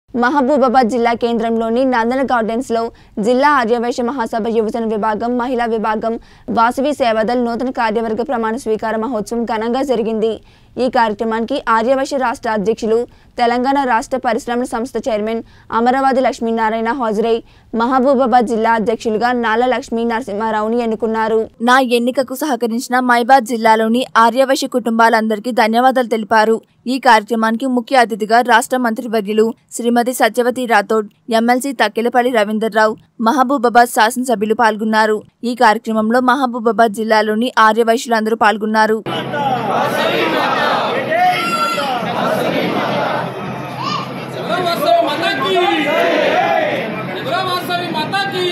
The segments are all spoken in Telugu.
మహబూబాబాద్ జిల్లా కేంద్రంలోని నందన గార్డెన్స్ లో జిల్లా ఆర్యవైశ్య మహాసభ యువజన విభాగం మహిళా విభాగం వాసవి సేవాదల్ నూతన కార్యవర్గ ప్రమాణ స్వీకార మహోత్సవం ఘనంగా జరిగింది ఈ కార్యక్రమానికి ఆర్యవైశ్య రాష్ట్ర అధ్యక్షులు తెలంగాణ రాష్ట్ర పరిశ్రమల సంస్థ చైర్మన్ అమరావతి లక్ష్మీనారాయణ హాజరై మహబూబాబాద్ జిల్లా అధ్యక్షులుగా నాల లక్ష్మీ నరసింహారావుని ఎన్నుకున్నారు నా ఎన్నికకు సహకరించిన మైబాద్ జిల్లాలోని ఆర్యవైశ్య కుటుంబాలందరికీ ధన్యవాదాలు తెలిపారు ఈ కార్యక్రమానికి ముఖ్య అతిథిగా రాష్ట్ర మంత్రివర్యులు శ్రీమతి సత్యవతి రాథోడ్ ఎమ్మెల్సీ తక్కెలపల్లి రవీందర్రావు మహబూబాబాద్ శాసనసభ్యులు పాల్గొన్నారు ఈ కార్యక్రమంలో మహబూబాబాద్ జిల్లాలోని ఆర్యవైశ్యులందరూ పాల్గొన్నారు वास्तवी माता की निद्रा वास्तवी माता की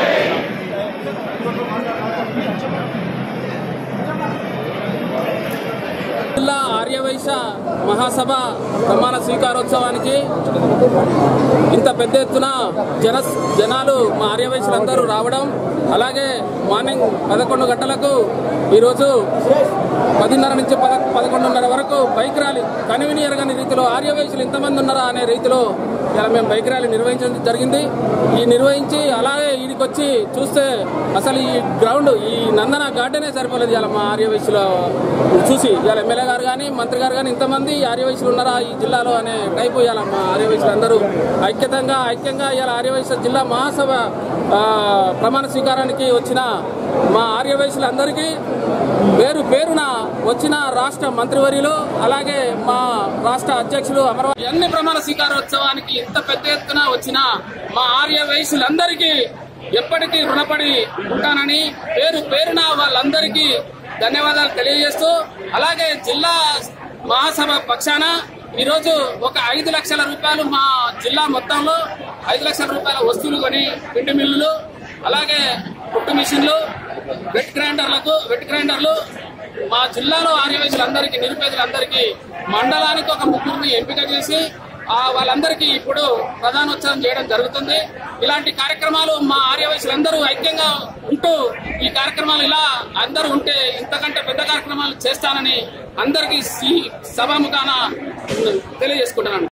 జిల్లా ఆర్యవైశ్య మహాసభ ప్రమాణ స్వీకారోత్సవానికి ఇంత పెద్ద ఎత్తున జన జనాలు మా ఆర్యవైశ్యులందరూ రావడం అలాగే మార్నింగ్ పదకొండు గంటలకు ఈరోజు పదిన్నర నుంచి పద పదకొండున్నర వరకు బైక్ ర్యాలీ కనివిని ఎరగని రీతిలో ఆర్యవైశ్యులు ఇంతమంది ఉన్నారా అనే రీతిలో ఇలా మేము బైక్ ర్యాలీ నిర్వహించడం జరిగింది ఈ నిర్వహించి అలాగే ఈడికి వచ్చి చూస్తే అసలు ఈ గ్రౌండ్ ఈ నందన గార్డెనే సరిపోలేదు ఇలా మా ఆర్యవైశ్యుల చూసి ఇవాళ ఎమ్మెల్యే గారు కానీ మంత్రి గారు కానీ ఇంతమంది ఆర్యవైశ్యులు ఉన్నారా ఈ జిల్లాలో అనే టైపు ఇవాళ మా ఆర్యవైశ్యులు అందరూ ఐక్యతంగా ఐక్యంగా ఇవాళ ఆర్యవైశ్య జిల్లా మహాసభ ఆ, ప్రమాణ స్వీకారానికి వచ్చిన మా ఆర్యవైశ్యులందరికీ పేరు పేరున వచ్చిన రాష్ట్ర మంత్రివర్యులు అలాగే మా రాష్ట్ర అధ్యక్షులు అమరవారి అన్ని ప్రమాణ స్వీకారోత్సవానికి ఇంత పెద్ద ఎత్తున వచ్చిన మా ఆర్య వయసులందరికీ ఎప్పటికీ రుణపడి ఉంటానని పేరు పేరున వాళ్ళందరికీ ధన్యవాదాలు తెలియజేస్తూ అలాగే జిల్లా మహాసభ పక్షాన ఈరోజు ఒక ఐదు లక్షల రూపాయలు మా జిల్లా మొత్తంలో ఐదు లక్షల రూపాయల వస్తువులు కొని పిండి మిల్లులు అలాగే కుట్టు మిషన్లు వెట్ గ్రైండర్లకు వెట్ గ్రైండర్లు మా జిల్లాలో ఆర్యవైశ్యులందరికీ నిరుపేదలందరికీ మండలానికి ఒక ముగ్గురిని ఎంపిక చేసి ఆ వాళ్ళందరికీ ఇప్పుడు ప్రధానోత్సవం చేయడం జరుగుతుంది ఇలాంటి కార్యక్రమాలు మా ఆర్యవైశ్యులందరూ ఐక్యంగా ఉంటూ ఈ కార్యక్రమాలు ఇలా అందరూ ఉంటే ఇంతకంటే పెద్ద కార్యక్రమాలు చేస్తానని అందరికీ ఈ సభాముఖాన తెలియజేసుకుంటున్నాను